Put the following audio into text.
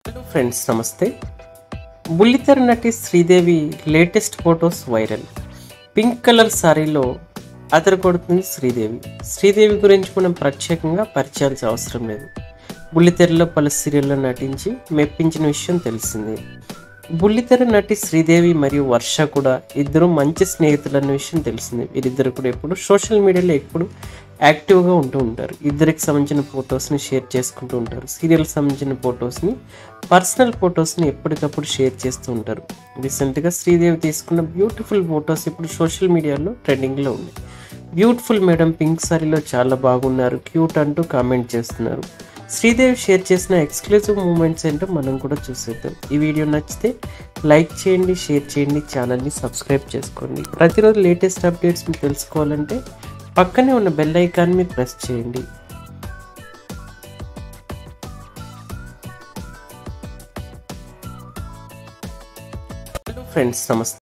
hello friends నమస్తే బుల్లితెర నటి Sridevi latest photos viral pink colour సారీలో అదరగొడుతుంది శ్రీదేవి శ్రీదేవి గురించి మనం ప్రత్యేకంగా పరిచయాల్సిన అవసరం లేదు బుల్లితెరలో పలు సీరియల్లో నటించి మెప్పించిన విషయం తెలిసిందే బుల్లితెర నటి శ్రీదేవి మరియు వర్ష కూడా ఇద్దరు మంచి స్నేహితులు అన్న విషయం తెలిసింది వీరిద్దరు కూడా ఎప్పుడు సోషల్ మీడియాలో ఎప్పుడు యాక్టివ్గా ఉంటూ ఉంటారు ఇద్దరికి సంబంధించిన ఫొటోస్ని షేర్ చేసుకుంటూ ఉంటారు సీరియల్కి సంబంధించిన ఫొటోస్ని పర్సనల్ ఫొటోస్ని ఎప్పటికప్పుడు షేర్ చేస్తూ ఉంటారు రీసెంట్గా శ్రీదేవి తీసుకున్న బ్యూటిఫుల్ ఫొటోస్ ఇప్పుడు సోషల్ మీడియాలో ట్రెండింగ్లో ఉన్నాయి బ్యూటిఫుల్ మేడం పింక్ సారీలో చాలా బాగున్నారు క్యూట్ అంటూ కామెంట్ చేస్తున్నారు శ్రీదేవి షేర్ చేసిన ఎక్స్క్లూజివ్ మూమెంట్స్ ఏంటో మనం కూడా చూసేద్దాం ఈ వీడియో నచ్చితే లైక్ చేయండి షేర్ చేయండి ఛానల్ని సబ్స్క్రైబ్ చేసుకోండి ప్రతిరోజు లేటెస్ట్ అప్డేట్స్ మీరు తెలుసుకోవాలంటే పక్కనే ఉన్న బెల్ ఐకాన్ మీద ప్రెస్ చేయండి హలో ఫ్రెండ్స్ నమస్తే